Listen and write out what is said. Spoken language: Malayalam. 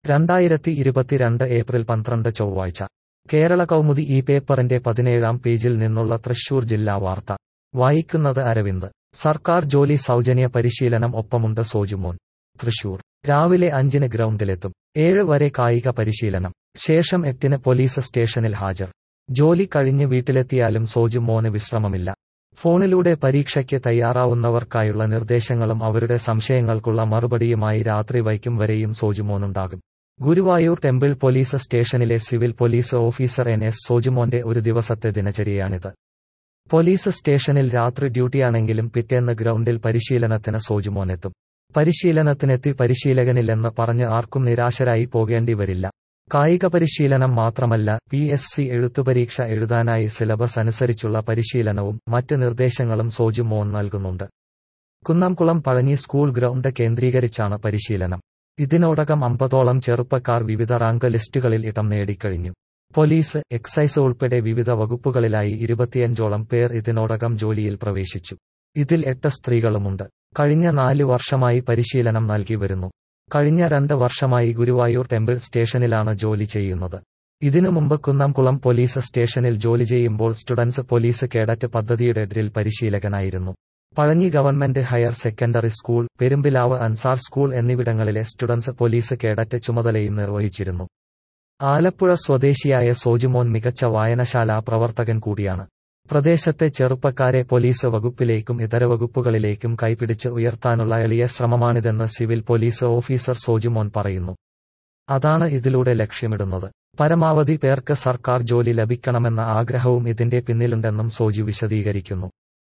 രണ്ടായിരത്തി ഇരുപത്തിരണ്ട് ഏപ്രിൽ പന്ത്രണ്ട് ചൊവ്വാഴ്ച കേരള കൗമുദി ഈ പേപ്പറിന്റെ പതിനേഴാം പേജിൽ നിന്നുള്ള തൃശൂർ ജില്ലാ വാർത്ത വായിക്കുന്നത് അരവിന്ദ് സർക്കാർ ജോലി സൗജന്യ പരിശീലനം ഒപ്പമുണ്ട് സോജുമോൻ തൃശൂർ രാവിലെ അഞ്ചിന് ഗ്രൗണ്ടിലെത്തും ഏഴ് വരെ കായിക പരിശീലനം ശേഷം എട്ടിന് പോലീസ് സ്റ്റേഷനിൽ ഹാജർ ജോലി കഴിഞ്ഞ് വീട്ടിലെത്തിയാലും സോജുമോന് വിശ്രമമില്ല ഫോണിലൂടെ പരീക്ഷയ്ക്ക് തയ്യാറാവുന്നവർക്കായുള്ള നിർദ്ദേശങ്ങളും അവരുടെ സംശയങ്ങൾക്കുള്ള മറുപടിയുമായി രാത്രി വൈക്കും വരെയും സോജുമോനുണ്ടാകും ഗുരുവായൂർ ടെമ്പിൾ പോലീസ് സ്റ്റേഷനിലെ civil police officer N S സോജുമോന്റെ ഒരു ദിവസത്തെ ദിനചര്യയാണിത് പോലീസ് സ്റ്റേഷനിൽ രാത്രി ഡ്യൂട്ടിയാണെങ്കിലും പിറ്റേന്ന് ഗ്രൗണ്ടിൽ പരിശീലനത്തിന് സോജുമോനെത്തും പരിശീലനത്തിനെത്തി പരിശീലകനില്ലെന്ന് പറഞ്ഞ് ആർക്കും നിരാശരായി പോകേണ്ടി വരില്ല കായിക പരിശീലനം മാത്രമല്ല പി എസ് സി എഴുത്തുപരീക്ഷ എഴുതാനായി സിലബസ് അനുസരിച്ചുള്ള പരിശീലനവും മറ്റ് നിർദ്ദേശങ്ങളും സോജുമോൻ നൽകുന്നുണ്ട് കുന്നംകുളം പഴഞ്ഞി സ്കൂൾ ഗ്രൗണ്ട് കേന്ദ്രീകരിച്ചാണ് പരിശീലനം ഇതിനോടകം അമ്പതോളം ചെറുപ്പക്കാർ വിവിധ റാങ്ക് ലിസ്റ്റുകളിൽ ഇടം നേടിക്കഴിഞ്ഞു പോലീസ് എക്സൈസ് ഉൾപ്പെടെ വിവിധ വകുപ്പുകളിലായി ഇരുപത്തിയഞ്ചോളം പേർ ഇതിനോടകം ജോലിയിൽ പ്രവേശിച്ചു ഇതിൽ എട്ട് സ്ത്രീകളുമുണ്ട് കഴിഞ്ഞ നാല് വർഷമായി പരിശീലനം നൽകി വരുന്നു കഴിഞ്ഞ രണ്ട് വർഷമായി ഗുരുവായൂർ ടെമ്പിൾ സ്റ്റേഷനിലാണ് ജോലി ചെയ്യുന്നത് ഇതിനു മുമ്പ് കുന്നംകുളം പോലീസ് സ്റ്റേഷനിൽ ജോലി ചെയ്യുമ്പോൾ സ്റ്റുഡൻസ് പോലീസ് കേഡറ്റ് പദ്ധതിയുടെ ഡ്രിൽ പരിശീലകനായിരുന്നു Pazhanji government higher secondary school Perumbilavu Ansar school എന്നിവിടങ്ങളിലെ സ്റ്റുഡൻസ് പോലീസ് കേഡറ്റ് ചുമതലയും നിർവഹിച്ചിരുന്നു ആലപ്പുഴ സ്വദേശിയായ സോജുമോൻ മികച്ച വായനശാല പ്രവർത്തകൻ കൂടിയാണ് പ്രദേശത്തെ ചെറുപ്പക്കാരെ പോലീസ് വകുപ്പിലേക്കും ഇതര വകുപ്പുകളിലേക്കും കൈപിടിച്ച് ഉയർത്താനുള്ള എളിയ ശ്രമമാണിതെന്ന് സിവിൽ പോലീസ് ഓഫീസർ സോജുമോൻ പറയുന്നു അതാണ് ഇതിലൂടെ ലക്ഷ്യമിടുന്നത് പരമാവധി പേർക്ക് സർക്കാർ ജോലി ലഭിക്കണമെന്ന ആഗ്രഹവും ഇതിന്റെ പിന്നിലുണ്ടെന്നും സോജു വിശദീകരിക്കുന്നു